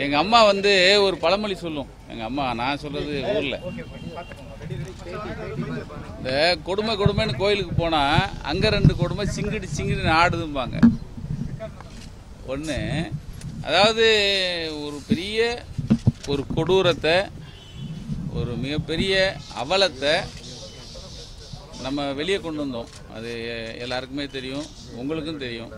எங்க அம்மா வந்து ஒரு பழமொழி சொல்லும் எங்க அம்மா நான் சொல்றது ஊர்ல இந்த கொடுமை கொடுமைன்னு கோயிலுக்கு போனா அங்க ரெண்டு கொடுமை சிங்கிடி சிங்கிடி ஆடுதும்பாங்க ஒன்று அதாவது ஒரு பெரிய ஒரு கொடூரத்தை ஒரு மிகப்பெரிய அவலத்தை நம்ம வெளியே கொண்டு வந்தோம் அது எல்லாருக்குமே தெரியும் உங்களுக்கும் தெரியும்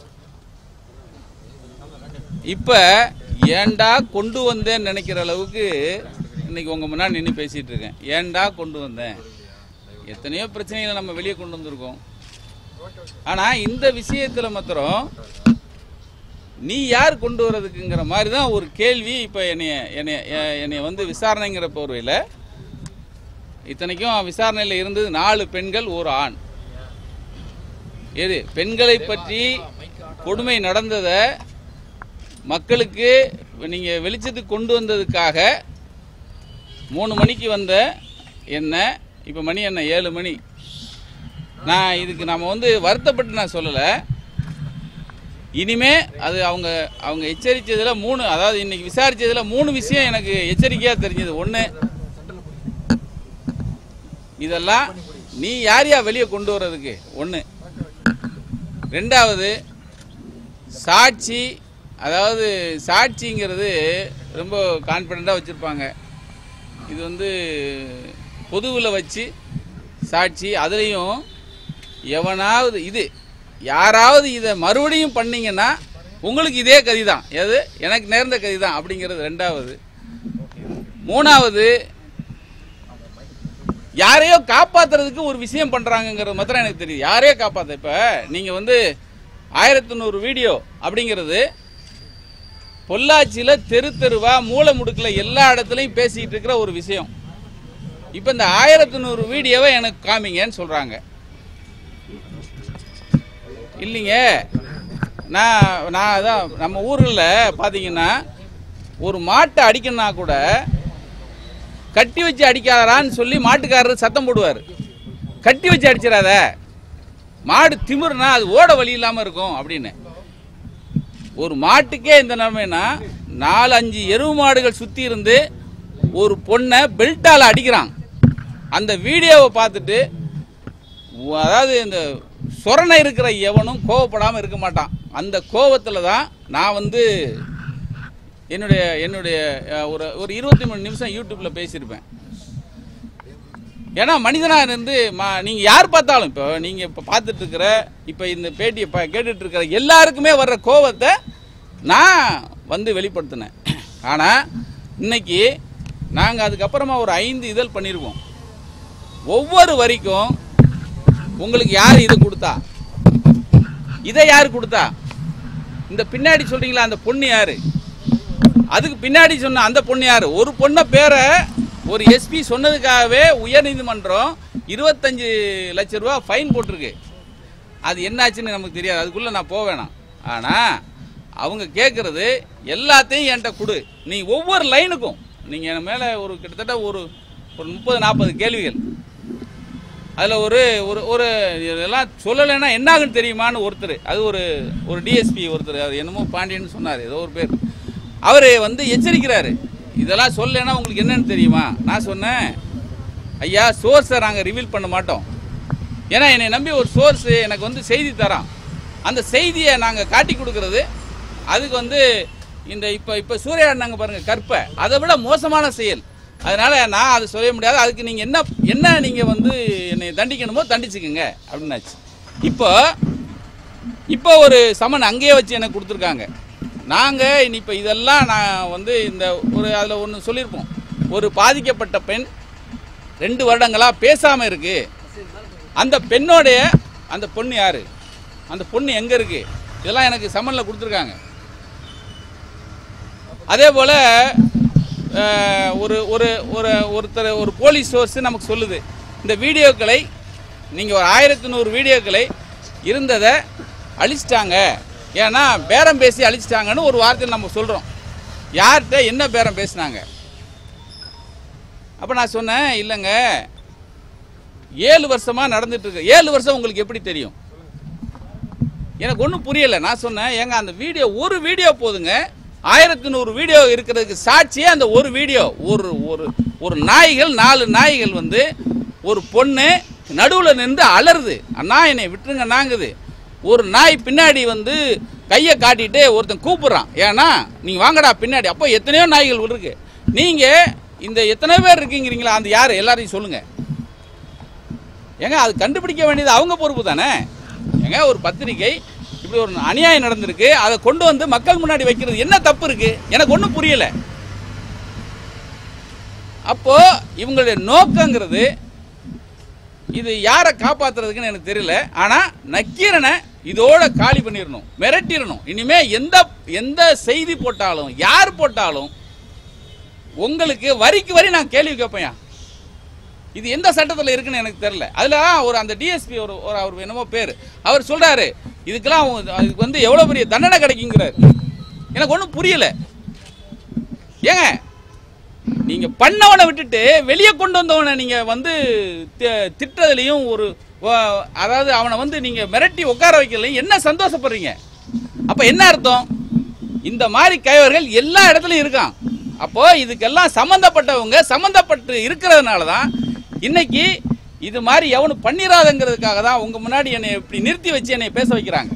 இப்ப ஏன்டா கொண்டு வந்தேன்னு நினைக்கிற அளவுக்கு இன்னைக்கு உங்க முன்னாடி நின்று பேசிட்டு இருக்கேன் ஏன்டா கொண்டு வந்தேன் எத்தனையோ பிரச்சனைகளை நம்ம வெளியே கொண்டு வந்திருக்கோம் ஆனா இந்த விஷயத்துல மாத்திரம் நீ யார் கொண்டு வர்றதுக்குங்கிற மாதிரி தான் ஒரு கேள்வி இப்போ என்னைய என்னைய எ- என்னைய வந்து விசாரணைங்கிற போர்வையில் இத்தனைக்கும் விசாரணையில் இருந்தது நாலு பெண்கள் ஒரு ஆண் எது பெண்களை பற்றி கொடுமை நடந்ததை மக்களுக்கு நீங்கள் வெளிச்சத்துக்கு கொண்டு வந்ததுக்காக மூணு மணிக்கு வந்த என்ன இப்போ மணி என்ன ஏழு மணி நான் இதுக்கு நாம் வந்து வருத்தப்பட்டு நான் சொல்லலை இனிமே அது அவங்க அவங்க எச்சரித்ததுல மூணு அதாவது இன்னைக்கு விசாரிச்சதுல மூணு விஷயம் எனக்கு எச்சரிக்கையா தெரிஞ்சது ஒண்ணு இதெல்லாம் நீ யார் யா வெளியே கொண்டு வர்றதுக்கு ஒண்ணு ரெண்டாவது சாட்சி அதாவது சாட்சிங்கிறது ரொம்ப கான்ஃபிடெண்ட்டாக வச்சுருப்பாங்க இது வந்து பொதுவில் வச்சு சாட்சி அதுலேயும் எவனாவது இது யாராவது இதை மறுபடியும் பண்ணீங்கன்னா உங்களுக்கு இதே கதி தான் எது எனக்கு நேர்ந்த கதி தான் அப்படிங்கிறது ரெண்டாவது மூணாவது யாரையோ காப்பாத்துறதுக்கு ஒரு விஷயம் பண்றாங்கங்கிறது மாத்திரம் எனக்கு தெரியுது யாரையோ காப்பாத்த இப்ப நீங்க வந்து ஆயிரத்தி நூறு வீடியோ அப்படிங்கிறது பொள்ளாச்சியில தெரு தெருவா மூலை முடுக்குல எல்லா இடத்துலையும் பேசிக்கிட்டு இருக்கிற ஒரு விஷயம் இப்ப இந்த ஆயிரத்தி நூறு வீடியோவை எனக்கு காமிங்கன்னு சொல்றாங்க இல்லைங்க நான் நான் அதான் நம்ம ஊரில் பார்த்தீங்கன்னா ஒரு மாட்டை அடிக்கணும்னா கூட கட்டி வச்சு அடிக்காதடான்னு சொல்லி மாட்டுக்காரர் சத்தம் போடுவார் கட்டி வச்சு அடிச்சிடாத மாடு திமிருனா அது ஓட வழி இல்லாமல் இருக்கும் அப்படின்னு ஒரு மாட்டுக்கே இந்த நிலைமைனா நாலு அஞ்சு எருவு மாடுகள் சுற்றி இருந்து ஒரு பொண்ணை பெல்ட்டால் அடிக்கிறான் அந்த வீடியோவை பார்த்துட்டு உ- அதாவது இந்த சொரணை இருக்கிற எவனும் கோவப்படாமல் இருக்க மாட்டான் அந்த கோவத்தில் தான் நான் வந்து என்னுடைய என்னுடைய அஹ், ஒரு ஒரு இருபத்தி மூணு நிமிஷம் யூடியூப்ல பேசியிருப்பேன் ஏன்னா மனிதனாக இருந்து மா நீங்கள் யார் பார்த்தாலும் இப்போ நீங்கள் இப்போ பார்த்துட்டு இருக்கிற இப்போ இந்த பேட்டியை பா கேட்டுட்டு இருக்கிற எல்லாருக்குமே வர்ற கோவத்தை நான் வந்து வெளிப்படுத்தினேன் ஆனால் இன்னைக்கு நாங்கள் அதுக்கப்புறமா ஒரு ஐந்து இதழ் பண்ணியிருக்கோம் ஒவ்வொரு வரிக்கும் உங்களுக்கு யார் இதை கொடுத்தா இதை யார் கொடுத்தா இந்த பின்னாடி சொல்றீங்களா அந்த பொண்ணு யாரு அதுக்கு பின்னாடி சொன்ன அந்த பொண்ணு யாரு ஒரு பொண்ணை பேரை ஒரு எஸ்பி சொன்னதுக்காகவே உயர்நீதிமன்றம் இருபத்தஞ்சு லட்ச ரூபா ஃபைன் போட்டிருக்கு அது என்னாச்சுன்னு நமக்கு தெரியாது அதுக்குள்ள நான் போக வேணாம் ஆனா அவங்க கேட்கறது எல்லாத்தையும் என்கிட்ட கொடு நீ ஒவ்வொரு லைனுக்கும் நீங்க என் மேல ஒரு கிட்டத்தட்ட ஒரு ஒரு முப்பது நாற்பது கேள்விகள் அதில் ஒரு ஒரு ஒரு இதெல்லாம் சொல்லலைன்னா என்ன ஆகுன்னு தெரியுமான்னு ஒருத்தர் அது ஒரு ஒரு டிஎஸ்பி ஒருத்தர் அது என்னமோ பாண்டியன்னு சொன்னார் ஏதோ ஒரு பேர் அவர் வந்து எச்சரிக்கிறாரு இதெல்லாம் சொல்லலைன்னா உங்களுக்கு என்னன்னு தெரியுமா நான் சொன்னேன் ஐயா சோர்ஸை நாங்கள் ரிவீல் பண்ண மாட்டோம் ஏன்னா என்னை நம்பி ஒரு சோர்ஸ் எனக்கு வந்து செய்தி தரான் அந்த செய்தியை நாங்கள் காட்டி கொடுக்கறது அதுக்கு வந்து இந்த இப்போ இப்போ சூர்யா அண்ணாங்க பாருங்க கற்பை அதை விட மோசமான செயல் அதனால நான் அதை சொல்ல முடியாது அதுக்கு நீங்கள் என்ன என்ன நீங்கள் வந்து என்னை தண்டிக்கணுமோ தண்டிச்சுக்குங்க அப்படின்னாச்சு இப்போ இப்போ ஒரு சமன் அங்கேயே வச்சு எனக்கு கொடுத்துருக்காங்க நாங்கள் இனி இப்போ இதெல்லாம் நான் வந்து இந்த ஒரு அதில் ஒன்று சொல்லியிருப்போம் ஒரு பாதிக்கப்பட்ட பெண் ரெண்டு வருடங்களாக பேசாமல் இருக்கு அந்த பெண்ணோடைய அந்த பொண்ணு யாரு அந்த பொண்ணு எங்கே இருக்கு இதெல்லாம் எனக்கு சம்மனில் கொடுத்துருக்காங்க அதே போல் ஒரு ஒரு ஒரு ஒருத்தர் ஒரு போலீஸ் சோர்ஸ் நமக்கு சொல்லுது இந்த வீடியோக்களை நீங்கள் ஒரு ஆயிரத்தி நூறு வீடியோக்களை இருந்ததை அழிச்சிட்டாங்க ஏன்னா பேரம் பேசி அழிச்சிட்டாங்கன்னு ஒரு வார்த்தையில் நம்ம சொல்கிறோம் யார்கிட்ட என்ன பேரம் பேசினாங்க அப்போ நான் சொன்னேன் இல்லைங்க ஏழு வருஷமாக நடந்துட்டு இருக்கு ஏழு வருஷம் உங்களுக்கு எப்படி தெரியும் எனக்கு ஒன்றும் புரியலை நான் சொன்னேன் ஏங்க அந்த வீடியோ ஒரு வீடியோ போதுங்க ஆயிரத்தி நூறு வீடியோ இருக்கிறதுக்கு சாட்சியே அந்த ஒரு வீடியோ ஒரு ஒரு ஒரு நாய்கள் நாலு நாய்கள் வந்து ஒரு பொண்ணு நடுவில் நின்று அலறுது அண்ணா என்னை விட்டுருங்க நாங்குது ஒரு நாய் பின்னாடி வந்து கையை காட்டிட்டு ஒருத்தன் கூப்பிடுறான் ஏன்னா நீங்க வாங்கடா பின்னாடி அப்போ எத்தனையோ நாய்கள் இருக்கு நீங்க இந்த எத்தனை பேர் இருக்கீங்கிறீங்களா அந்த யார் எல்லாரையும் சொல்லுங்க ஏங்க அது கண்டுபிடிக்க வேண்டியது அவங்க பொறுப்பு தானே ஏங்க ஒரு பத்திரிகை இப்படி ஒரு அநியாயம் நடந்திருக்கு அதை கொண்டு வந்து மக்கள் முன்னாடி வைக்கிறது என்ன தப்பு இருக்கு எனக்கு ஒன்றும் புரியல அப்போ இவங்களுடைய நோக்கங்கிறது இது யாரை காப்பாத்துறதுக்குன்னு எனக்கு தெரியல ஆனா நக்கீரனை இதோட காலி பண்ணிடணும் மிரட்டிடணும் இனிமே எந்த எந்த செய்தி போட்டாலும் யார் போட்டாலும் உங்களுக்கு வரிக்கு வரி நான் கேள்வி கேட்பேன் இது எந்த சட்டத்தில் இருக்குன்னு எனக்கு தெரியல அதுல ஒரு அந்த டிஎஸ்பி ஒரு ஒரு அவர் என்னமோ பேர் அவர் சொல்றாரு இதுக்கெல்லாம் அவங்க- அதுக்கு வந்து எவ்வளவு பெரிய தண்டனை கிடைக்குங்கிறாரு எனக்கு ஒன்றும் புரியல ஏங்க நீங்க பண்ணவனை விட்டுட்டு வெளியே கொண்டு வந்தவனை நீங்க வந்து தி- திட்டுறதுலயும் ஒரு வ- அதாவது அவனை வந்து நீங்க மிரட்டி உட்கார வைக்கலையும் என்ன சந்தோஷப்படுறீங்க அப்ப என்ன அர்த்தம் இந்த மாதிரி கைவர்கள் எல்லா இடத்துலயும் இருக்கான் அப்போ இதுக்கெல்லாம் சம்பந்தப்பட்டவங்க சம்பந்தப்பட்டு இருக்கிறதுனால தான் இன்னைக்கு இது மாதிரி எவனும் பண்ணிராதங்கிறதுக்காக தான் உங்க முன்னாடி என்னை இப்படி நிறுத்தி வச்சு என்னை பேச வைக்கிறாங்க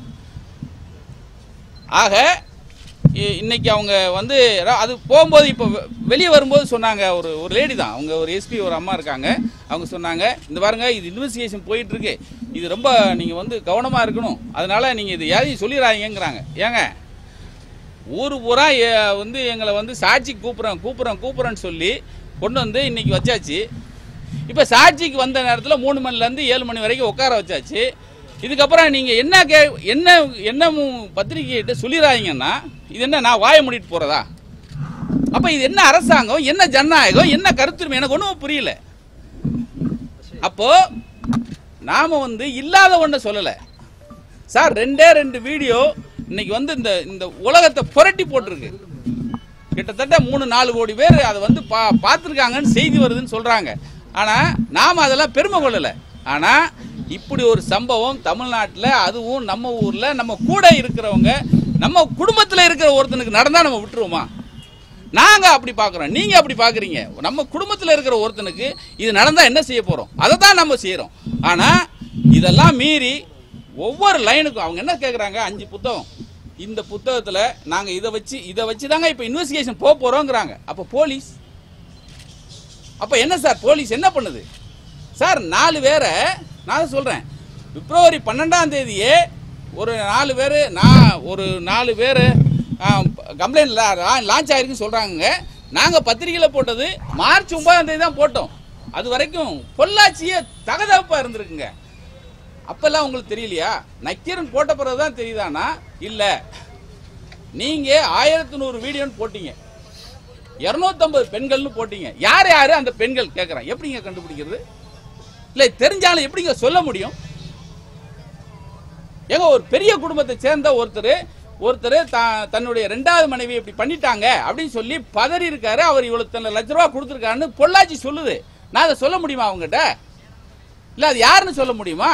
ஆக இ- இன்னைக்கு அவங்க வந்து ர- அது போகும்போது இப்போ வெளியே வரும்போது சொன்னாங்க ஒரு ஒரு லேடி தான் அவங்க ஒரு எஸ்பி ஒரு அம்மா இருக்காங்க அவங்க சொன்னாங்க இந்த பாருங்க இது இன்வெஸ்டிகேஷன் போயிட்டு இருக்கு இது ரொம்ப நீங்க வந்து கவனமா இருக்கணும் அதனால நீங்க இது யாரையும் சொல்லிடுறாங்கங்கிறாங்க ஏங்க ஊர் பூரா எ- வந்து எங்களை வந்து சாட்சி கூப்பிட்றோம் கூப்பிட்றோம் கூப்பிட்றோன்னு சொல்லி கொண்டு வந்து இன்னைக்கு வச்சாச்சு இப்போ சாட்சிக்கு வந்த நேரத்தில் மூணு மணிலேருந்து ஏழு மணி வரைக்கும் உட்கார வச்சாச்சு இதுக்கப்புறம் நீங்கள் என்ன கே என்ன என்ன மு- பத்திரிக்கையிட்ட சொல்லிடுறாங்கன்னா இது என்ன நான் வாயை மூடிட்டு போகிறதா அப்போ இது என்ன அரசாங்கம் என்ன ஜனநாயகம் என்ன கருத்துரிமை எனக்கு ஒன்றும் புரியல அப்போ நாம வந்து இல்லாத ஒன்றை சொல்லலை சார் ரெண்டே ரெண்டு வீடியோ இன்னைக்கு வந்து இந்த இந்த உலகத்தை புரட்டி போட்டிருக்கு கிட்டத்தட்ட மூணு நாலு கோடி பேர் அதை வந்து பா பார்த்துருக்காங்கன்னு செய்தி வருதுன்னு சொல்றாங்க ஆனா நாம அதெல்லாம் பெருமை கொள்ளல ஆனா இப்படி ஒரு சம்பவம் தமிழ்நாட்டில் அதுவும் நம்ம ஊர்ல நம்ம கூட இருக்கிறவங்க நம்ம குடும்பத்தில் இருக்கிற ஒருத்தனுக்கு நடந்தா நம்ம விட்டுருவோமா நாங்க அப்படி பார்க்குறோம் நீங்க அப்படி பார்க்குறீங்க நம்ம குடும்பத்தில் இருக்கிற ஒருத்தனுக்கு இது நடந்தா என்ன செய்ய போறோம் அதை தான் நம்ம செய்யறோம் ஆனா இதெல்லாம் மீறி ஒவ்வொரு லைனுக்கும் அவங்க என்ன கேட்குறாங்க அஞ்சு புத்தகம் இந்த புத்தகத்துல நாங்க இதை வச்சு இதை வச்சு தாங்க இப்போ இன்வெஸ்டிகேஷன் போக போறோங்கிறாங்க அப்போ போலீஸ் அப்போ என்ன சார் போலீஸ் என்ன பண்ணுது சார் நாலு பேரை நான் சொல்றேன் பிப்ரவரி பன்னெண்டாம் தேதியே ஒரு நாலு பேர் நான் ஒரு நாலு பேர் கம்ப்ளைண்ட் லான்ச் ஆயிருக்குன்னு சொல்றாங்க நாங்க பத்திரிகையில போட்டது மார்ச் ஒன்பதாம் தேதி தான் போட்டோம் அது வரைக்கும் பொள்ளாச்சியே தகதப்பா இருந்திருக்குங்க அப்பெல்லாம் உங்களுக்கு தெரியலையா நக்கீரன் போட்ட பிறகு தான் தெரியுதானா இல்ல நீங்க ஆயிரத்தி நூறு வீடியோன்னு போட்டீங்க இருநூத்தம்பது பெண்கள்னு போட்டீங்க யார் யாரு அந்த பெண்கள் கேட்கறேன் எப்படிங்க கண்டுபிடிக்கிறது இல்ல தெரிஞ்சாலும் எப்படிங்க சொல்ல முடியும் ஏங்க ஒரு பெரிய குடும்பத்தை சேர்ந்த ஒருத்தர் ஒருத்தர் த- தன்னுடைய ரெண்டாவது மனைவி இப்படி பண்ணிட்டாங்க அப்படின்னு சொல்லி பதறி இருக்காரு அவர் இவ்வளவு இத்தனை லட்ச ரூபா கொடுத்துருக்காருன்னு பொள்ளாச்சி சொல்லுது நான் அதை சொல்ல முடியுமா அவங்ககிட்ட இல்ல அது யாருன்னு சொல்ல முடியுமா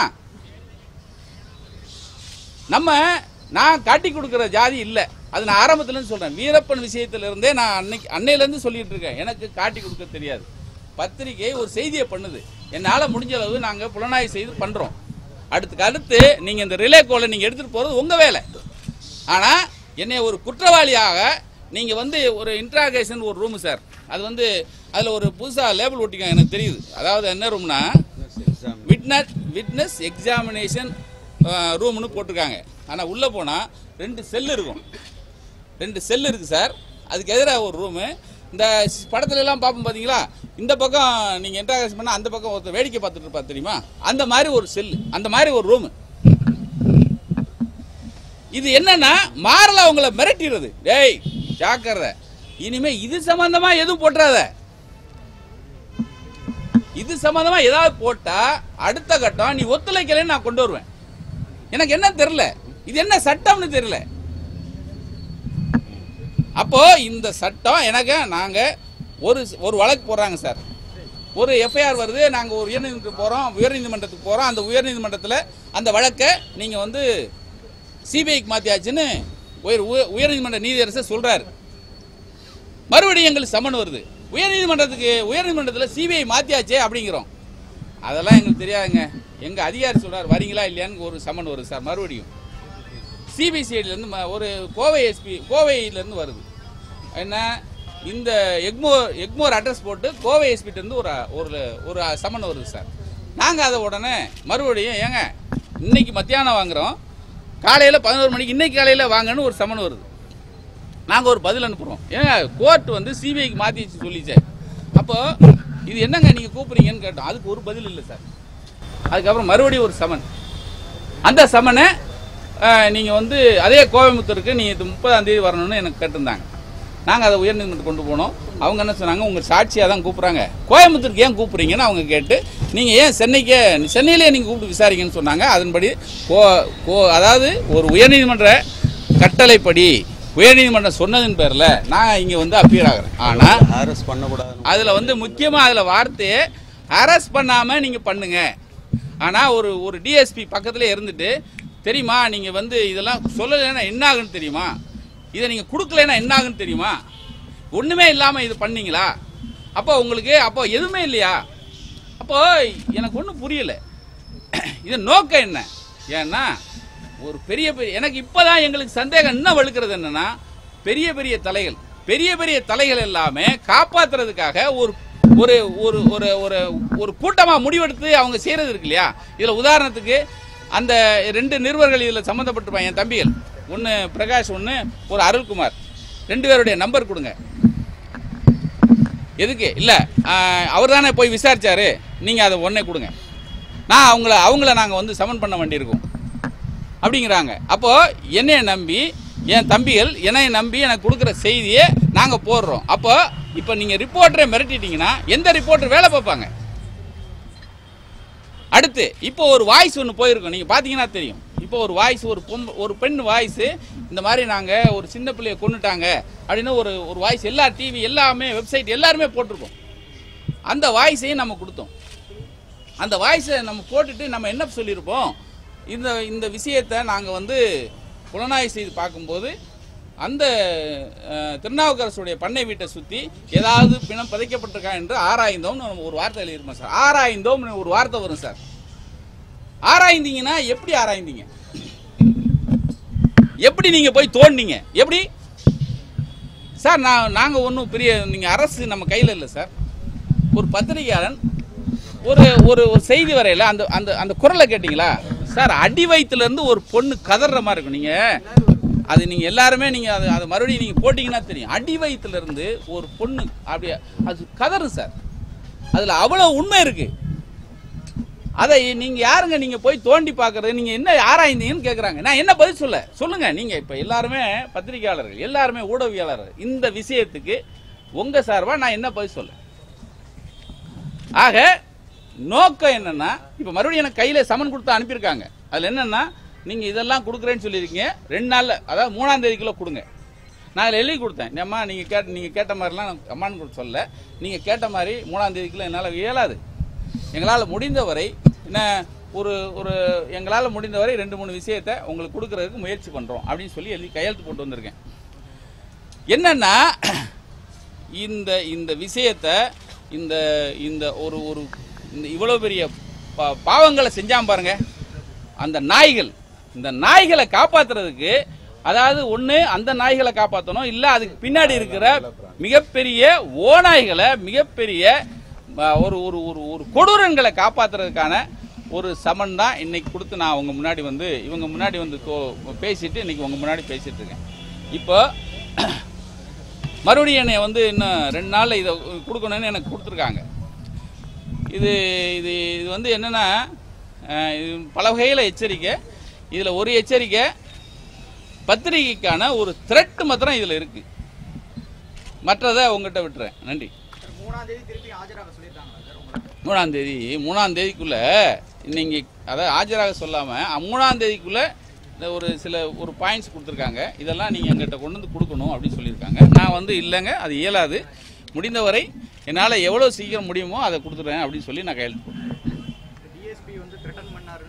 நம்ம நான் காட்டி கொடுக்கிற ஜாதி இல்லை அது நான் ஆரம்பத்துல இருந்து சொல்றேன் வீரப்பன் விஷயத்துல இருந்தே நான் அன்னைக்கு அன்னையில இருந்து சொல்லிட்டு இருக்கேன் எனக்கு காட்டி கொடுக்க தெரியாது பத்திரிகை ஒரு செய்தியை பண்ணுது என்னால முடிஞ்ச அளவு நாங்க புலனாய்வு செய்து பண்றோம் அடுத்துக்கு அடுத்து நீங்க இந்த ரிலே கோலை நீங்க எடுத்துட்டு போறது உங்க வேலை ஆனா என்னை ஒரு குற்றவாளியாக நீங்க வந்து ஒரு இன்ட்ராகேஷன் ஒரு ரூம் சார் அது வந்து அதுல ஒரு புதுசா லேபிள் ஒட்டிக்க எனக்கு தெரியுது அதாவது என்ன ரூம்னா விட்னஸ் விட்னஸ் எக்ஸாமினேஷன் ரூம்னு போட்டிருக்காங்க ஆனால் உள்ளே போனால் ரெண்டு செல் இருக்கும் ரெண்டு செல் இருக்குது சார் அதுக்கு எதிராக ஒரு ரூமு இந்த ஸ்- படத்துல எல்லாம் பார்ப்போம் பார்த்தீங்களா இந்த பக்கம் நீங்கள் இன்ட்ராகேஷன் பண்ணால் அந்த பக்கம் ஒருத்தர் வேடிக்கை பார்த்துட்டு இருப்பா தெரியுமா அந்த மாதிரி ஒரு செல்லு அந்த மாதிரி ஒரு ரூமு இது என்னன்னா மாறல அவங்கள மிரட்டிடுறது டேய் ஜாக்கிரதை இனிமே இது சம்பந்தமா எதுவும் போட்டுறாத இது சம்பந்தமா ஏதாவது போட்டா அடுத்த கட்டம் நீ ஒத்துழைக்கலைன்னு நான் கொண்டு வருவேன் எனக்கு என்ன தெரியல இது என்ன சட்டம்னு தெரியல அப்போ இந்த சட்டம் எனக்கு நாங்க ஒரு ஒரு வழக்கு போடுறாங்க சார் ஒரு எஃப்ஐஆர் வருது நாங்க ஒரு உயர்நீதிமன்றத்துக்கு போறோம் உயர்நீதிமன்றத்துக்கு போறோம் அந்த உயர்நீதிமன்றத்தில் அந்த வழக்கை நீங்க வந்து சிபிஐக்கு மாத்தியாச்சுன்னு உயர் உய- உயர்நீதிமன்ற நீதியரசர் சொல்றாரு மறுபடியும் எங்களுக்கு சம்மன் வருது உயர்நீதிமன்றத்துக்கு உயர்நீதிமன்றத்தில் சிபிஐ மாத்தியாச்சே அப்படிங்கிறோம் அதெல்லாம் எங்களுக்கு தெரியாதுங்க எங்க அதிகாரி சொல்றாரு வரீங்களா இல்லையான்னு ஒரு சம்மன் வருது சார் மறுபடியும் சிபிசிஐடிலேருந்து ஒரு கோவை எஸ்பி கோவையிலேருந்து வருது என்ன இந்த எக்மோர் எக்மோர் அட்ரஸ் போட்டு கோவை எஸ்பிட்டேருந்து ஒரு ஒரு ஒரு சம்மன் வருது சார் நாங்கள் அதை உடனே மறுபடியும் ஏங்க இன்னைக்கு மத்தியானம் வாங்குறோம் காலையில் பதினோரு மணிக்கு இன்னைக்கு காலையில் வாங்கன்னு ஒரு சம்மன் வருது நாங்கள் ஒரு பதில் அனுப்புகிறோம் ஏங்க கோர்ட் வந்து சிபிஐக்கு மாற்றி வச்சு சொல்லிச்சே அப்போ இது என்னங்க நீங்கள் கூப்பிடுறீங்கன்னு கேட்டோம் அதுக்கு ஒரு பதில் இல்லை சார் அதுக்கப்புறம் மறுபடியும் ஒரு சமன் அந்த சமனை நீங்கள் வந்து அதே கோயம்புத்தூருக்கு நீங்கள் இது முப்பதாம் தேதி வரணும்னு எனக்கு கேட்டிருந்தாங்க நாங்கள் அதை உயர்நீதிமன்றம் கொண்டு போனோம் அவங்க என்ன சொன்னாங்க உங்கள் சாட்சியாக தான் கூப்பிட்றாங்க கோயம்புத்தூருக்கு ஏன் கூப்பிட்றீங்கன்னு அவங்க கேட்டு நீங்கள் ஏன் சென்னைக்கே சென்னையிலே நீங்கள் கூப்பிட்டு விசாரிங்கன்னு சொன்னாங்க அதன்படி கோ கோ அதாவது ஒரு உயர்நீதிமன்ற கட்டளைப்படி உயர்நீதிமன்றம் சொன்னதின் பேரில் நான் இங்கே வந்து அப்பீர் ஆகிறேன் ஆனால் அரெஸ்ட் பண்ணக்கூடாது அதில் வந்து முக்கியமாக அதில் வார்த்தையை அரெஸ்ட் பண்ணாமல் நீங்கள் பண்ணுங்க ஆனால் ஒரு ஒரு டிஎஸ்பி பக்கத்தில் இருந்துட்டு தெரியுமா நீங்கள் வந்து இதெல்லாம் சொல்லலைன்னா என்ன ஆகுன்னு தெரியுமா இதை நீங்கள் கொடுக்கலைன்னா என்ன ஆகுன்னு தெரியுமா ஒன்றுமே இல்லாமல் இது பண்ணீங்களா அப்போ உங்களுக்கு அப்போ எதுவுமே இல்லையா அப்போ எனக்கு ஒன்றும் புரியல இது நோக்கம் என்ன ஏன்னா ஒரு பெரிய பெரிய எனக்கு இப்போதான் எங்களுக்கு சந்தேகம் இன்னும் வலுக்கிறது என்னன்னா பெரிய பெரிய தலைகள் பெரிய பெரிய தலைகள் எல்லாமே காப்பாத்துறதுக்காக ஒரு ஒரு ஒரு ஒரு ஒரு ஒரு கூட்டமாக முடிவெடுத்து அவங்க செய்யறது இருக்கு இல்லையா இதில் உதாரணத்துக்கு அந்த ரெண்டு நிருபர்கள் இதில் சம்மந்தப்பட்டிருப்பாங்க என் தம்பிகள் ஒன்று பிரகாஷ் ஒன்று ஒரு அருள்குமார் ரெண்டு பேருடைய நம்பர் கொடுங்க எதுக்கு இல்லை அவர் தானே போய் விசாரிச்சாரு நீங்கள் அதை உடனே கொடுங்க நான் அவங்கள அவங்கள நாங்கள் வந்து சமன் பண்ண வேண்டியிருக்கோம் அப்படிங்கிறாங்க அப்போ என்னைய நம்பி என் தம்பிகள் என்னைய நம்பி எனக்கு கொடுக்குற செய்தியை நாங்கள் போடுறோம் அப்போ இப்போ நீங்கள் ரிப்போர்ட்டரை மிரட்டிட்டீங்கன்னா எந்த ரிப்போர்ட்டர் வேலை பார்ப்பாங்க அடுத்து இப்போ ஒரு வாய்ஸ் ஒன்று போயிருக்கும் நீங்கள் பார்த்தீங்கன்னா தெரியும் இப்போ ஒரு வாய்ஸ் ஒரு பொம் ஒரு பெண் வாய்ஸ் இந்த மாதிரி நாங்கள் ஒரு சின்ன பிள்ளைய கொண்டுட்டாங்க அப்படின்னு ஒரு ஒரு வாய்ஸ் எல்லா டிவி எல்லாமே வெப்சைட் எல்லாருமே போட்டிருக்கோம் அந்த வாய்ஸையும் நம்ம கொடுத்தோம் அந்த வாய்ஸை நம்ம போட்டுட்டு நம்ம என்ன சொல்லியிருப்போம் இந்த இந்த விஷயத்தை நாங்கள் வந்து புலனாய்வு செய்து பார்க்கும்போது அந்த அஹ், திருநாவுக்கரசுடைய பண்ணை வீட்டை சுற்றி ஏதாவது பிணம் புதைக்கப்பட்டிருக்கா என்று ஆராய்ந்தோம்னு நம்ம ஒரு வார்த்தை எழுதியிருப்போம் சார் ஆராய்ந்தோம்னு ஒரு வார்த்தை வரும் சார் ஆராய்ந்தீங்கன்னா எப்படி ஆராய்ந்தீங்க எப்படி நீங்க போய் தோண்டிங்க எப்படி சார் நான் நாங்கள் ஒன்றும் பெரிய நீங்கள் அரசு நம்ம கையில் இல்லை சார் ஒரு பத்திரிகையாளன் ஒரு ஒரு ஒரு செய்தி வரையில அந்த அந்த அந்த குரலை கேட்டிங்களா சார் அடி வயித்துல இருந்து ஒரு பொண்ணு கதற மாதிரி இருக்கும் நீங்கள் அது நீங்கள் எல்லாருமே நீங்கள் அது அது மறுபடியும் நீங்கள் போட்டிங்கன்னா தெரியும் அடி வயித்துல இருந்து ஒரு பொண்ணு அப்படியே அது கதறு சார் அதில் அவ்வளோ உண்மை இருக்குது அதை நீங்க யாருங்க நீங்க போய் தோண்டி பார்க்கறது நீங்க என்ன ஆராய்ந்தீங்கன்னு கேக்குறாங்க நான் என்ன பதில் சொல்ல சொல்லுங்க நீங்க இப்ப எல்லாருமே பத்திரிகையாளர்கள் எல்லாருமே ஊடகவியலாளர்கள் இந்த விஷயத்துக்கு உங்க சார்பா நான் என்ன பதில் சொல்ல ஆக நோக்கம் என்னன்னா இப்ப மறுபடியும் எனக்கு கையில சமன் கொடுத்து அனுப்பியிருக்காங்க அதுல என்னன்னா நீங்க இதெல்லாம் கொடுக்குறேன்னு சொல்லியிருக்கீங்க ரெண்டு நாள்ல அதாவது மூணாம் தேதிக்குள்ள கொடுங்க நான் அதில் எழுதி கொடுத்தேன் அம்மா நீங்க கேட்ட நீங்க கேட்ட மாதிரிலாம் நான் அம்மான்னு கூட சொல்ல நீங்க கேட்ட மாதிரி மூணாம் தேதிக்குள்ள என்னால் இயலாது எங்களால் முடிந்தவரை என்ன ஒரு ஒரு எங்களால் முடிந்தவரை ரெண்டு மூணு விஷயத்தை உங்களுக்கு கொடுக்கறதுக்கு முயற்சி பண்ணுறோம் அப்படின்னு சொல்லி எழுதி கையெழுத்து போட்டு வந்திருக்கேன் என்னன்னா இந்த இந்த விஷயத்தை இந்த இந்த ஒரு ஒரு இந்த இவ்வளோ பெரிய பா பாவங்களை செஞ்சாம பாருங்க அந்த நாய்கள் இந்த நாய்களை காப்பாத்துறதுக்கு அதாவது ஒன்று அந்த நாய்களை காப்பாற்றணும் இல்லை அதுக்கு பின்னாடி இருக்கிற மிகப்பெரிய ஓநாய்களை மிகப்பெரிய அ, ஒரு ஒரு ஒரு ஒரு கொடூரங்களை காப்பாத்துறதுக்கான ஒரு சமன் தான் இன்னைக்கு கொடுத்து நான் அவங்க முன்னாடி வந்து இவங்க முன்னாடி வந்து தோ- பேசிட்டு இன்னைக்கு உங்க முன்னாடி பேசிட்டு இருக்கேன் இப்போ மறுபடியும் என்னை வந்து இன்னும் ரெண்டு நாளில் இதை கொடுக்கணும்னு எனக்கு கொடுத்துருக்காங்க இது இது இது வந்து என்னென்னா இது பல வகையில் எச்சரிக்கை இதில் ஒரு எச்சரிக்கை பத்திரிகைக்கான ஒரு த்ரெட் மாத்திரம் இதில் இருக்குது மற்றதை உங்ககிட்ட விட்டுறேன் நன்றி மூணாம் தேதி திருப்பி ஆஜராக சொல்லியிருக்காங்களா சார் உங்களுக்கு மூணாம் தேதி மூணாம் தேதிக்குள்ள நீங்க அதாவது ஆஜராக சொல்லாம அ, மூணாம் தேதிக்குள்ள இந்த ஒரு சில ஒரு பாயிண்ட்ஸ் கொடுத்துருக்காங்க இதெல்லாம் நீங்க எங்கிட்ட கொண்டு வந்து கொடுக்கணும் அப்படின்னு சொல்லியிருக்காங்க நான் வந்து இல்லைங்க அது இயலாது முடிந்தவரை என்னால் எவ்வளோ சீக்கிரம் முடியுமோ அதை கொடுத்துட்றேன் அப்படின்னு சொல்லி நான் கையெழுத்து போட்டேன் டிஎஸ்பி வந்து த்ரெட்டன் பண்ணாருன்னு சொன்னீங்களா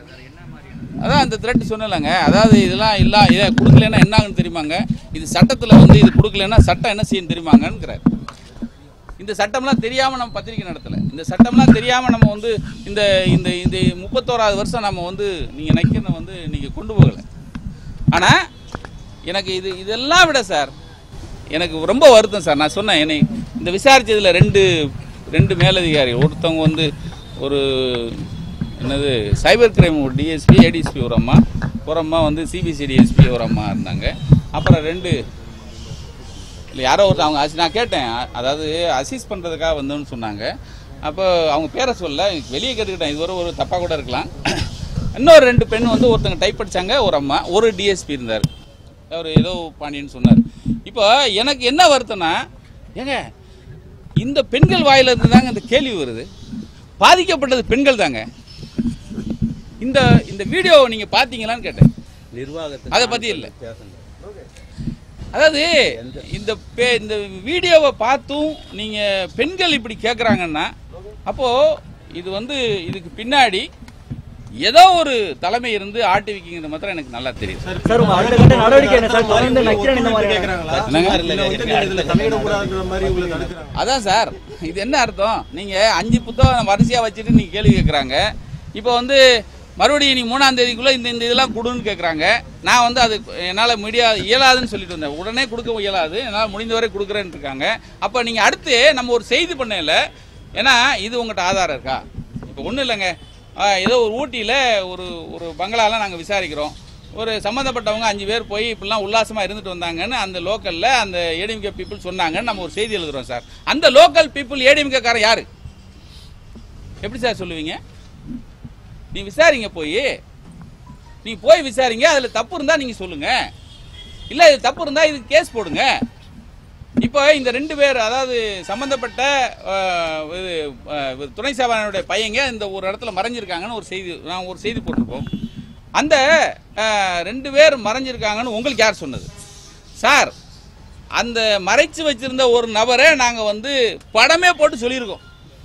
சார் என்ன மாதிரியான அதான் அந்த த்ரெட் சொன்னலங்க அதாவது இதெல்லாம் இல்லா இதை கொடுக்கலன்னா என்ன ஆகுன்னு தெரியுமாங்க இது சட்டத்தில் வந்து இது கொடுக்கலன்னா சட்டம் என்ன செய்யும் தெரியுமாங்கங்கிறார் இந்த சட்டம்லாம் தெரியாமல் நம்ம பத்திரிக்கை நடத்தலை இந்த சட்டம்லாம் தெரியாமல் நம்ம வந்து இந்த இந்த இந்த முப்பத்தோராவது வருஷம் நம்ம வந்து நீங்கள் நைக்கிறத வந்து நீங்கள் கொண்டு போகலை ஆனால் எனக்கு இது இதெல்லாம் விட சார் எனக்கு ரொம்ப வருத்தம் சார் நான் சொன்னேன் என்னை இந்த விசாரிச்சதுல ரெண்டு ரெண்டு மேலதிகாரி ஒருத்தவங்க வந்து ஒரு என்னது சைபர் கிரைம் ஒரு டிஎஸ்பி ஏடிஎஸ்பி ஒரு அம்மா ஒரு அம்மா வந்து சிபிசி டிஎஸ்பி ஒரு அம்மா இருந்தாங்க அப்புறம் ரெண்டு இல்லை யாரோ ஒருத்தர் அவங்க அசி- நான் கேட்டேன் அ- அதாவது அசீஸ் பண்ணுறதுக்காக வந்தோன்னு சொன்னாங்க அப்போ அவங்க பேரை சொல்ல வெளியே கேட்டுக்கிட்டேன் இதுவரை ஒரு தப்பாக கூட இருக்கலாம் இன்னொரு ரெண்டு பெண் வந்து ஒருத்தங்க டைப் படிச்சாங்க ஒரு அம்மா ஒரு டிஎஸ்பி இருந்தார் அவர் ஏதோ பாண்டியன்னு சொன்னார் இப்போ எனக்கு என்ன வருத்தம்னா ஏங்க இந்த பெண்கள் வாயில இருந்து தாங்க இந்த கேள்வி வருது பாதிக்கப்பட்டது பெண்கள் தாங்க இந்த இந்த வீடியோவை நீங்கள் பார்த்தீங்களான்னு கேட்டேன் நிர்வாகத்தை அதை பத்தி இல்ல. பேசுங்க அதாவது இந்த பே இந்த வீடியோவை பார்த்தும் நீங்கள் பெண்கள் இப்படி கேட்குறாங்கன்னா அப்போது இது வந்து இதுக்கு பின்னாடி ஏதோ ஒரு தலைமை இருந்து ஆட்டி வைக்கிங்கிறது மாத்திரம் எனக்கு நல்லா தெரியும் சார் உங்க அடுத்த கட்ட நடவடிக்கை என்ன சார் தொடர்ந்து நக்கிறேன் இந்த மாதிரி என்னங்க? தலையிடக்கூடாதுன்ற மாதிரி உங்களை தடுக்கிறாங்க அதான் சார் இது என்ன அர்த்தம் நீங்கள் அஞ்சு புத்தகம் வரிசையாக வச்சுட்டு நீங்கள் கேள்வி கேட்குறாங்க இப்போ வந்து மறுபடியும் நீ மூணாம் தேதிக்குள்ளே இந்த இந்த இதெல்லாம் கொடுன்னு கேட்குறாங்க நான் வந்து அது என்னால் மீடியா இயலாதுன்னு சொல்லிட்டு வந்தேன் உடனே கொடுக்க இயலாது என்னால் முடிந்தவரை கொடுக்குறேன்னு இருக்காங்க அப்போ நீங்கள் அடுத்து நம்ம ஒரு செய்தி பண்ணல ஏன்னா இது உங்கள்கிட்ட ஆதாரம் இருக்கா இப்போ ஒன்றும் இல்லைங்க ஆ, ஏதோ ஒரு ஊட்டியில் ஒரு ஒரு பங்களாலாம் நாங்கள் விசாரிக்கிறோம் ஒரு சம்மந்தப்பட்டவங்க அஞ்சு பேர் போய் இப்படிலாம் உல்லாசமாக இருந்துட்டு வந்தாங்கன்னு அந்த லோக்கலில் அந்த ஏடிஎம்கே பீப்புள் சொன்னாங்கன்னு நம்ம ஒரு செய்தி எழுதுறோம் சார் அந்த லோக்கல் பீப்புள் ஏடிஎம்கே காரன் யாரு எப்படி சார் சொல்லுவீங்க நீ விசாரிங்க போய் நீ போய் விசாரிங்க அதில் தப்பு இருந்தால் நீங்கள் சொல்லுங்க இல்லை இது தப்பு இருந்தால் இதுக்கு கேஸ் போடுங்க இப்போ இந்த ரெண்டு பேர் அதாவது சம்பந்தப்பட்ட அஹ், இது, அஹ், இது துணை சேவகனுடைய பையங்க இந்த ஒரு இடத்துல மறைஞ்சிருக்காங்கன்னு ஒரு செய்தி நான் ஒரு செய்தி போட்டிருப்போம் அந்த அஹ், ரெண்டு பேர் மறைஞ்சிருக்காங்கன்னு உங்களுக்கு யார் சொன்னது சார் அந்த மறைச்சு வச்சிருந்த ஒரு நபரை நாங்கள் வந்து படமே போட்டு சொல்லியிருக்கோம்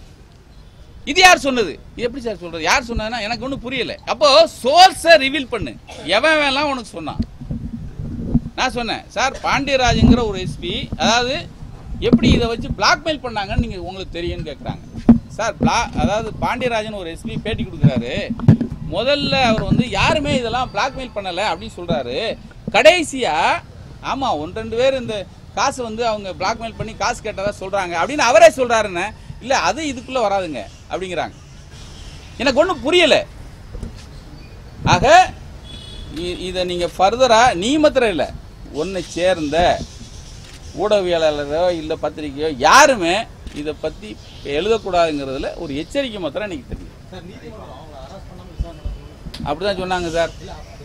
இது யார் சொன்னது இது எப்படி சார் சொல்றது யார் சொன்னதுன்னா எனக்கு ஒன்றும் புரியல அப்போ சோர்ஸை ரிவீல் பண்ணு எவன் வேணாம் உனக்கு சொன்னான் நான் சொன்னேன் சார் பாண்டியராஜுங்கிற ஒரு எஸ்பி அதாவது எப்படி இதை வச்சு பிளாக்மெயில் பண்ணாங்கன்னு நீங்கள் உங்களுக்கு தெரியும்னு கேட்குறாங்க சார் பிளா அதாவது பாண்டியராஜன் ஒரு எஸ்பி பேட்டி கொடுக்குறாரு முதல்ல அவர் வந்து யாருமே இதெல்லாம் பிளாக்மெயில் பண்ணலை அப்படின்னு சொல்கிறாரு கடைசியாக ஆமாம் ஒன்று ரெண்டு பேர் இந்த காசு வந்து அவங்க பிளாக்மெயில் பண்ணி காசு கேட்டதா சொல்கிறாங்க அப்படின்னு அவரே சொல்கிறாருன்னு இல்லை அது இதுக்குள்ளே வராதுங்க அப்படிங்கிறாங்க எனக்கு ஒன்றும் புரியலை ஆக இ- இதை நீங்கள் ஃபர்தராக நீ மாத்திரம் இல்லை ஒன்று சேர்ந்த ஊடகவியலாளரோ இல்லை பத்திரிக்கையோ யாருமே இதை பற்றி எழுதக்கூடாதுங்கிறதுல ஒரு எச்சரிக்கை மாத்திரம் எனக்கு தெரியும் அப்படிதான் சொன்னாங்க சார்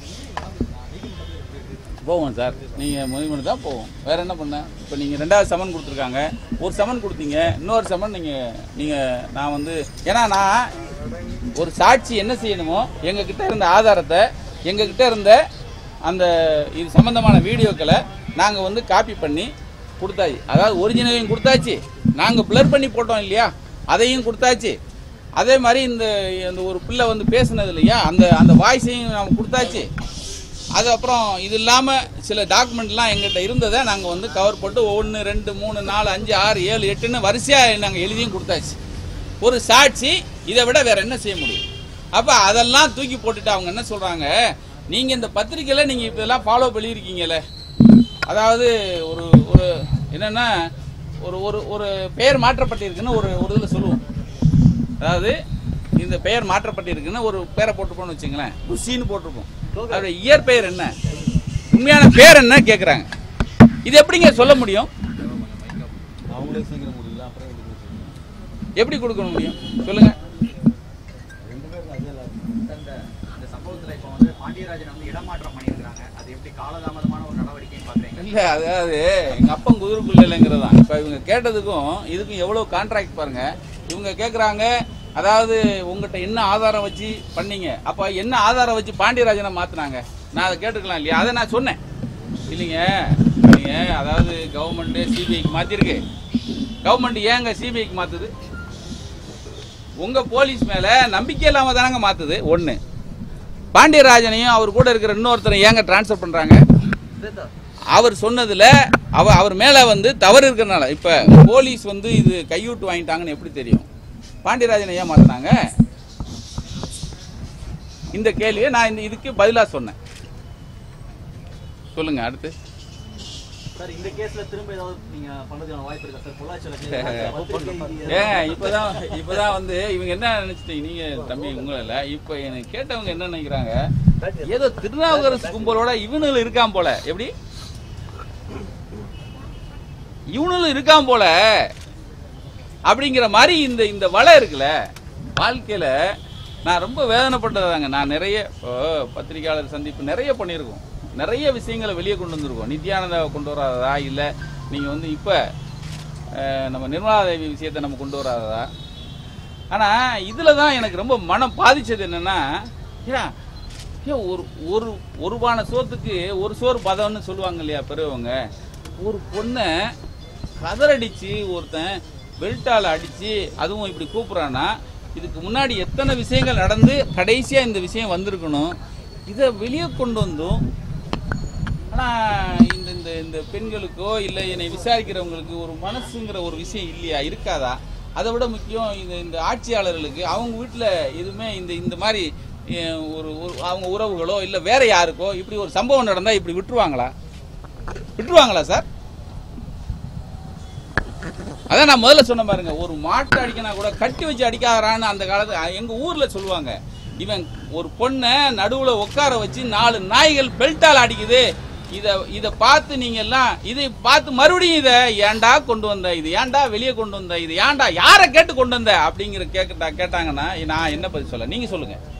போவோம் சார் நீங்கள் முடிவு தான் போவோம் வேற என்ன பண்ண இப்போ நீங்கள் ரெண்டாவது சமன் கொடுத்துருக்காங்க ஒரு சமன் கொடுத்தீங்க இன்னொரு சமன் நீங்கள் நீங்கள் நான் வந்து ஏன்னா நான் ஒரு சாட்சி என்ன செய்யணுமோ எங்ககிட்ட இருந்த ஆதாரத்தை எங்ககிட்ட இருந்த அந்த இது சம்பந்தமான வீடியோக்களை நாங்கள் வந்து காப்பி பண்ணி கொடுத்தாச்சு அதாவது ஒரிஜினலையும் கொடுத்தாச்சு நாங்கள் பிளர் பண்ணி போட்டோம் இல்லையா அதையும் கொடுத்தாச்சு அதே மாதிரி இந்த இந்த ஒரு பிள்ளை வந்து பேசுனது இல்லையா அந்த அந்த வாய்ஸையும் நாம கொடுத்தாச்சு அதுக்கப்புறம் இது இல்லாமல் சில டாக்குமெண்ட்லாம் எங்கள்கிட்ட இருந்ததை நாங்கள் வந்து கவர் போட்டு ஒன்று ரெண்டு மூணு நாலு அஞ்சு ஆறு ஏழு எட்டுன்னு வரிசையாக நாங்கள் எழுதியும் கொடுத்தாச்சு ஒரு சாட்சி இதை விட வேற என்ன செய்ய முடியும் அப்போ அதெல்லாம் தூக்கி போட்டுட்டு அவங்க என்ன சொல்கிறாங்க நீங்கள் இந்த பத்திரிக்கையில் நீங்கள் இதெல்லாம் ஃபாலோ பண்ணியிருக்கீங்களே அதாவது ஒரு ஒரு என்னென்னா ஒரு ஒரு ஒரு பெயர் மாற்றப்பட்டிருக்குன்னு ஒரு ஒரு இதில் சொல்லுவோம் அதாவது இந்த பெயர் மாற்றப்பட்டிருக்குன்னு ஒரு பேரை போட்டுப்போம்னு வச்சுங்களேன் ருசின்னு போட்டிருப்போம் அதோட இயற்பெயர் என்ன உண்மையான பேர் என்ன கேட்குறாங்க இது எப்படிங்க சொல்ல முடியும் அவங்களே சீக்கிரம் முடியல அப்புறம் எப்படி கொடுக்குறது? எப்படி கொடுக்க முடியும் சொல்லுங்க ரெண்டு பேரும் அதே லாபம். இந்த இந்த சம்பவத்துல இப்போ வந்து பாண்டியராஜன் வந்து இடமாற்றம் பண்ணியிருக்காங்க அது எப்படி காலதாமதமான ஒரு நடவடிக்கைன்னு பாக்குறீங்க இல்லை அதாவது எங்கள் அப்பன் குதிரை பிள்ளைங்கிறது தான் இப்போ இவங்க கேட்டதுக்கும் இதுக்கும் எவ்வளோ கான்ட்ராக்ட் பாருங்க இவங்க கேட்குறாங்க அதாவது உங்கள்கிட்ட என்ன ஆதாரம் வச்சு பண்ணீங்க அப்போ என்ன ஆதாரம் வச்சு பாண்டியராஜனை மாற்றினாங்க நான் அதை கேட்டுக்கலாம் இல்லையா அதை நான் சொன்னேன் இல்லைங்க நீங்கள் அதாவது கவர்மெண்ட்டு சிபிஐக்கு மாற்றிருக்கு கவர்மெண்ட் ஏங்க சிபிஐக்கு மாற்றுது உங்கள் போலீஸ் மேலே நம்பிக்கை இல்லாமல் தானங்க மாற்றுது ஒன்று பாண்டியராஜனையும் அவர் கூட இருக்கிற இன்னொருத்தரை ஏங்க டிரான்ஸ்ஃபர் பண்றாங்க அவர் சொன்னதுல அவ அவர் மேல வந்து தவறு இருக்கிறனால இப்ப போலீஸ் வந்து இது கையூட்டு வாங்கிட்டாங்கன்னு எப்படி தெரியும் பாண்டியராஜனை ஏன் மாத்தினாங்க இந்த கேள்வியை நான் இந்த இதுக்கு பதிலா சொன்னேன் சொல்லுங்க அடுத்து சார் இந்த கேஸ்ல திரும்ப ஏதாவது நீங்க பண்றதுக்கான வாய்ப்பு இருக்கா சார் பொள்ளாச்சி வழக்கு ஏன் இப்பதான் இப்பதான் வந்து இவங்க என்ன நினைச்சிட்டீங்க நீங்க தம்பி உங்களை இல்ல இப்ப எனக்கு கேட்டவங்க என்ன நினைக்கிறாங்க ஏதோ திருநாவுக்கரசு கும்பலோட இவனுல இருக்கான் போல எப்படி இவனும் இருக்கான் போல அப்படிங்கிற மாதிரி இந்த இந்த வலை இருக்குல்ல வாழ்க்கையில நான் ரொம்ப வேதனைப்பட்டதாங்க நான் நிறைய இப்போ பத்திரிகையாளர் சந்திப்பு நிறைய பண்ணியிருக்கோம் நிறைய விஷயங்களை வெளியே கொண்டு வந்திருக்கோம் நித்யானந்தாவை கொண்டு வராததா இல்லை நீங்கள் வந்து இப்போ நம்ம நிர்மலா தேவி விஷயத்தை நம்ம கொண்டு வராததா ஆனால் இதில் தான் எனக்கு ரொம்ப மனம் பாதிச்சது என்னன்னா ஏன் ஏன் ஒரு ஒரு ஒரு பானை சோத்துக்கு ஒரு சோறு பதம்னு சொல்லுவாங்க இல்லையா பெரியவங்க ஒரு பொண்ணை கதறடிச்சு ஒருத்தன் பெல்ட்டால் அடிச்சு அதுவும் இப்படி கூப்பிட்றான்னா இதுக்கு முன்னாடி எத்தனை விஷயங்கள் நடந்து கடைசியாக இந்த விஷயம் வந்திருக்கணும் இதை வெளியே கொண்டு வந்தும் ஆனால் இந்த இந்த இந்த பெண்களுக்கோ இல்லை என்னை விசாரிக்கிறவங்களுக்கு ஒரு மனசுங்கிற ஒரு விஷயம் இல்லையா இருக்காதா அதை விட முக்கியம் இந்த இந்த ஆட்சியாளர்களுக்கு அவங்க வீட்டில் எதுவுமே இந்த இந்த மாதிரி அஹ், ஒரு ஒரு அவங்க உறவுகளோ இல்லை வேற யாருக்கோ இப்படி ஒரு சம்பவம் நடந்தால் இப்படி விட்டுருவாங்களா விட்டுருவாங்களா சார் அதான் நான் முதல்ல சொன்ன பாருங்க ஒரு மாட்டை அடிக்கனா கூட கட்டி வச்சு அடிக்காதறான்னு அந்த காலத்து எங்க ஊர்ல சொல்லுவாங்க இவன் ஒரு பொண்ணை நடுவுல உட்கார வச்சு நாலு நாய்கள் பெல்ட்டால் அடிக்குது இத இத பார்த்து நீங்க எல்லாம் இதை பார்த்து மறுபடியும் இத ஏன்டா கொண்டு வந்த இது ஏன்டா வெளியே கொண்டு வந்த இது ஏன்டா யாரை கேட்டு கொண்டு வந்த அப்படிங்கிற கேட்டா கேட்டாங்கன்னா நான் என்ன பதில் சொல்ல நீங்க சொல்லுங்க